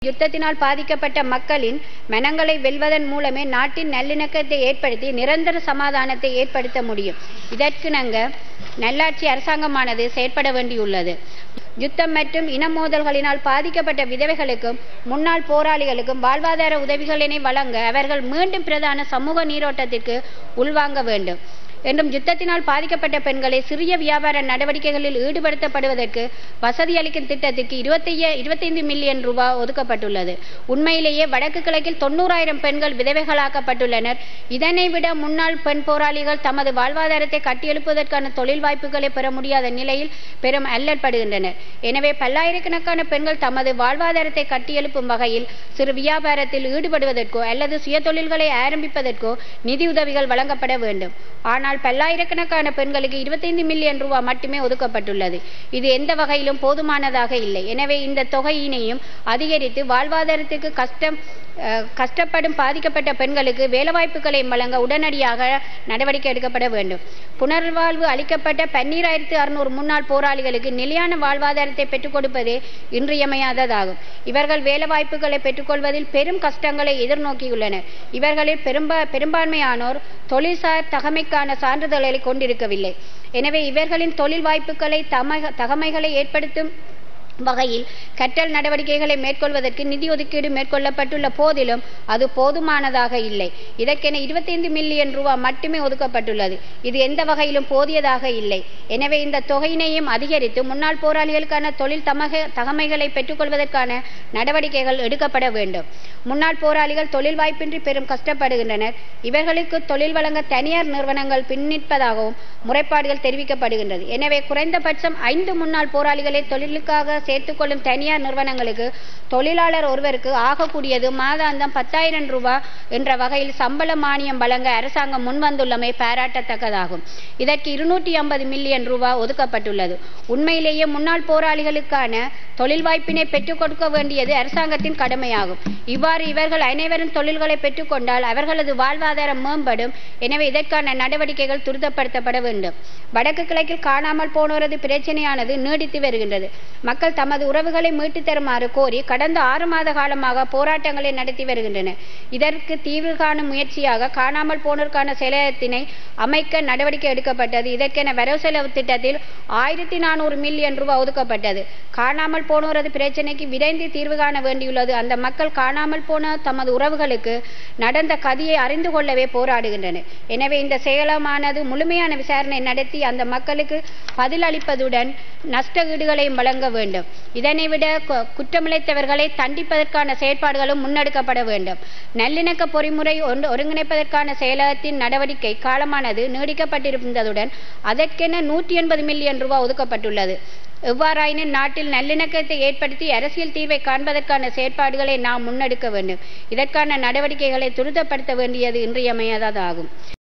யுத்தத்தினால் பாதிக்கப்பட்ட மக்களின் மனங்களை வெல்வதன் மூலமே நாட்டின் நல்லிணக்கத்தை ஏற்படுத்தி நிரந்தர சமாதானத்தை ஏற்படுத்த முடியும் இதற்கிணங்க நல்லாட்சி அரசாங்கமானது செயற்பட வேண்டியுள்ளது யுத்தம் மற்றும் இன மோதல்களினால் பாதிக்கப்பட்ட விதவைகளுக்கும் முன்னாள் போராளிகளுக்கும் வாழ்வாதார உதவிகளினை வழங்க அவர்கள் மீண்டும் பிரதான சமூக நீரோட்டத்திற்கு உள்வாங்க வேண்டும் என்றும் யுத்தத்தினால் பாதிக்கப்பட்ட பெண்களை சிறிய வியாபார நடவடிக்கைகளில் ஈடுபடுத்தப்படுவதற்கு வசதி அளிக்கும் திட்டத்திற்கு இருபத்தைய இருபத்தைந்து மில்லியன் ரூபாய் ஒதுக்கப்பட்டுள்ளது உண்மையிலேயே வடக்கு கிழக்கில் தொண்ணூறாயிரம் பெண்கள் விதவைகளாக்கப்பட்டுள்ளனர் இதனை விட முன்னாள் பெண் போராளிகள் தமது வாழ்வாதாரத்தை கட்டியெழுப்புவதற்கான தொழில் வாய்ப்புகளை பெற முடியாத நிலையில் பெரும் அல்லற்படுகின்றனர் எனவே பல்லாயிரக்கணக்கான பெண்கள் தமது வாழ்வாதாரத்தை கட்டியெழுப்பும் வகையில் சிறு வியாபாரத்தில் ஈடுபடுவதற்கோ அல்லது சுயதொழில்களை ஆரம்பிப்பதற்கோ நிதியுதவிகள் வழங்கப்பட வேண்டும் ஆனால் பல்லாயிரக்கணக்கான பெண்களுக்கு இருபத்தைந்து மில்லியன் ரூபாய் மட்டுமே ஒதுக்கப்பட்டுள்ளது இது எந்த வகையிலும் போதுமானதாக இல்லை எனவே இந்த தொகையினையும் அதிகரித்து வாழ்வாதாரத்துக்கு கஷ்டம் அஹ், கஷ்டப்படும் பாதிக்கப்பட்ட பெண்களுக்கு வேலைவாய்ப்புகளை வழங்க உடனடியாக நடவடிக்கை எடுக்கப்பட வேண்டும் புனர்வாழ்வு அளிக்கப்பட்ட பன்னீராயிரத்து அறுநூறு முன்னாள் போராளிகளுக்கு நிலையான வாழ்வாதாரத்தை பெற்றுக் கொடுப்பதே இன்றியமையாததாகும் இவர்கள் வேலைவாய்ப்புகளை பெற்றுக்கொள்வதில் பெரும் கஷ்டங்களை எதிர்நோக்கியுள்ளனர் இவர்களில் பெரும்பா பெரும்பான்மையானோர் தொழில்சார் தகமைக்கான சான்றிதழ்களை கொண்டிருக்கவில்லை எனவே இவர்களின் தொழில் வாய்ப்புகளை தமக தகமைகளை ஏற்படுத்தும் வகையில் கற்றல் நடவடிக்கைகளை மேற்கொள்வதற்கு நிதி ஒதுக்கீடு மேற்கொள்ளப்பட்டுள்ள போதிலும் அது போதுமானதாக இல்லை இதற்கென இருபத்தைந்து மில்லியன் ரூபாய் மட்டுமே ஒதுக்கப்பட்டுள்ளது இது எந்த வகையிலும் போதியதாக இல்லை எனவே இந்த தொகையினையும் அதிகரித்து முன்னாள் போராளிகளுக்கான தொழில் தமக தகமைகளை பெற்றுக்கொள்வதற்கான நடவடிக்கைகள் எடுக்கப்பட வேண்டும் முன்னாள் போராளிகள் தொழில் வாய்ப்பின்றி பெரும் கஷ்டப்படுகின்றனர் இவர்களுக்கு தொழில் வழங்க தனியார் நிறுவனங்கள் பின்னிற்பதாகவும் முறைப்பாடுகள் தெரிவிக்கப்படுகின்றது எனவே குறைந்தபட்சம் ஐந்து முன்னாள் போராளிகளை தொழிலுக்காக சேர்த்துக்கொள்ளும் தனியார் நிறுவனங்களுக்கு தொழிலாளர் ஒருவருக்கு ஆகக்கூடியது மாதாந்தம் பத்தாயிரம் ரூபாய் என்ற வகையில் சம்பள மானியம் வழங்க அரசாங்கம் முன்வந்துள்ளமை பாராட்டத்தக்கதாகும் இதற்கு இருநூற்றி ஐம்பது மில்லியன் ரூபாய் ஒதுக்கப்பட்டுள்ளது உண்மையிலேயே முன்னாள் போராளிகளுக்கான தொழில் வாய்ப்பினை பெற்றுக் கொடுக்க வேண்டியது அரசாங்கத்தின் கடமையாகும் இவ்வாறு இவர்கள் அனைவரும் தொழில்களை பெற்றுக்கொண்டால் அவர்களது வாழ்வாதாரம் மேம்படும் எனவே இதற்கான நடவடிக்கைகள் துரிதப்படுத்தப்பட வேண்டும் வடக்கு கிழக்கில் காணாமல் போனோரது பிரச்சனையானது நீடித்து வருகின்றது மக்கள் தமது உறவுகளை மீட்டுத் தருமாறு கோரி கடந்த ஆறு மாத காலமாக போராட்டங்களை நடத்தி வருகின்றனர் இதற்கு தீர்வு காணும் முயற்சியாக காணாமல் போனோருக்கான செயலகத்தினை அமைக்க நடவடிக்கை எடுக்கப்பட்டது இதற்கென வரவு செலவு திட்டத்தில் ஆயிரத்தி நானூறு மில்லியன் ரூபாய் ஒதுக்கப்பட்டது காணாமல் போனோரது பிரச்சனைக்கு விரைந்து தீர்வு காண வேண்டியுள்ளது அந்த மக்கள் காணாமல் போன தமது உறவுகளுக்கு நடந்த கதியை அறிந்து கொள்ளவே போராடுகின்றனர் எனவே இந்த செயலமானது முழுமையான விசாரணை நடத்தி அந்த மக்களுக்கு பதிலளிப்பதுடன் நஷ்ட ஈடுகளையும் வழங்க வேண்டும் இதனை விட கு- குற்றமிழைத்தவர்களை தண்டிப்பதற்கான செயற்பாடுகளும் முன்னெடுக்கப்பட வேண்டும் நல்லிணக்க பொறிமுறை ஒன்று ஒருங்கிணைப்பதற்கான செயலகத்தின் நடவடிக்கை காலமானது நீடிக்கப்பட்டிருந்ததுடன் அதற்கென நூற்றி எண்பது மில்லியன் ரூபாய் ஒதுக்கப்பட்டுள்ளது எவ்வாறாயினும் நாட்டில் நல்லிணக்கத்தை ஏற்படுத்தி அரசியல் தீர்வை காண்பதற்கான செயற்பாடுகளை நாம் முன்னெடுக்க வேண்டும் இதற்கான நடவடிக்கைகளை துரிதப்படுத்த வேண்டியது இன்றியமையாததாகும்